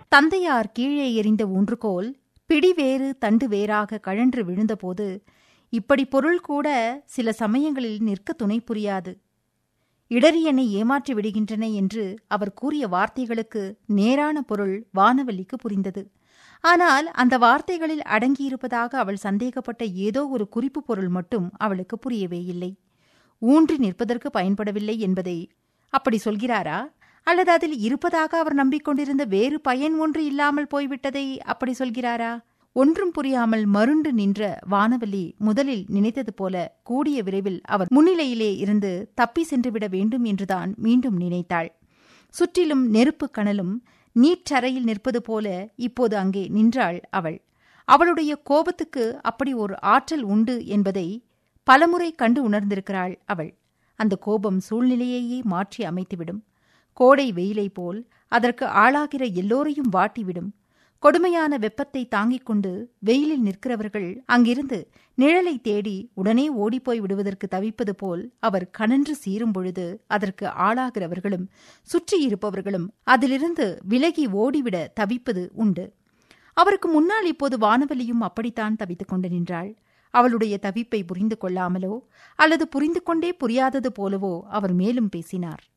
தந்தையார் கீழே எறிந்த ஊன்றுகோல் பிடி வேறு தண்டு வேறாக கழன்று விழுந்தபோது இப்படி பொருள் கூட சில சமயங்களில் நிற்க துணை புரியாது இடறி என்னை ஏமாற்றி விடுகின்றன என்று அவர் கூறிய வார்த்தைகளுக்கு நேரான பொருள் வானவல்லிக்கு புரிந்தது ஆனால் அந்த வார்த்தைகளில் அடங்கியிருப்பதாக அவள் சந்தேகப்பட்ட ஏதோ ஒரு குறிப்பு பொருள் மட்டும் அவளுக்கு புரியவே இல்லை ஊன்றி நிற்பதற்கு பயன்படவில்லை என்பதை அப்படி சொல்கிறாரா அல்லது அதில் இருப்பதாக அவர் நம்பிக்கொண்டிருந்த வேறு பயன் ஒன்று இல்லாமல் போய்விட்டதை அப்படி சொல்கிறாரா ஒன்றும் புரியாமல் மருண்டு நின்ற வானவல்லி முதலில் நினைத்தது போல கூடிய விரைவில் அவர் முன்னிலையிலே இருந்து தப்பி சென்றுவிட வேண்டும் என்றுதான் மீண்டும் நினைத்தாள் சுற்றிலும் நெருப்பு கனலும் நீற்றறையில் நிற்பது போல இப்போது அங்கே நின்றாள் அவள் அவளுடைய கோபத்துக்கு அப்படி ஒரு ஆற்றல் உண்டு என்பதை பலமுறை கண்டு உணர்ந்திருக்கிறாள் அவள் அந்த கோபம் சூழ்நிலையையே மாற்றி அமைத்துவிடும் கோடை வெயிலை போல் அதற்கு ஆளாகிற எல்லோரையும் வாட்டிவிடும் கொடுமையான வெப்பத்தை தாங்கிக் கொண்டு வெயிலில் நிற்கிறவர்கள் அங்கிருந்து நிழலை தேடி உடனே ஓடிப்போய் விடுவதற்கு தவிப்பது போல் அவர் கனன்று சீரும் பொழுது அதற்கு ஆளாகிறவர்களும் சுற்றியிருப்பவர்களும் அதிலிருந்து விலகி ஓடிவிட தவிப்பது உண்டு அவருக்கு முன்னால் இப்போது வானவலியும் அப்படித்தான் தவித்துக் கொண்டு நின்றாள் அவளுடைய தவிப்பை புரிந்து கொள்ளாமலோ அல்லது புரிந்து கொண்டே புரியாதது போலவோ அவர் மேலும் பேசினார்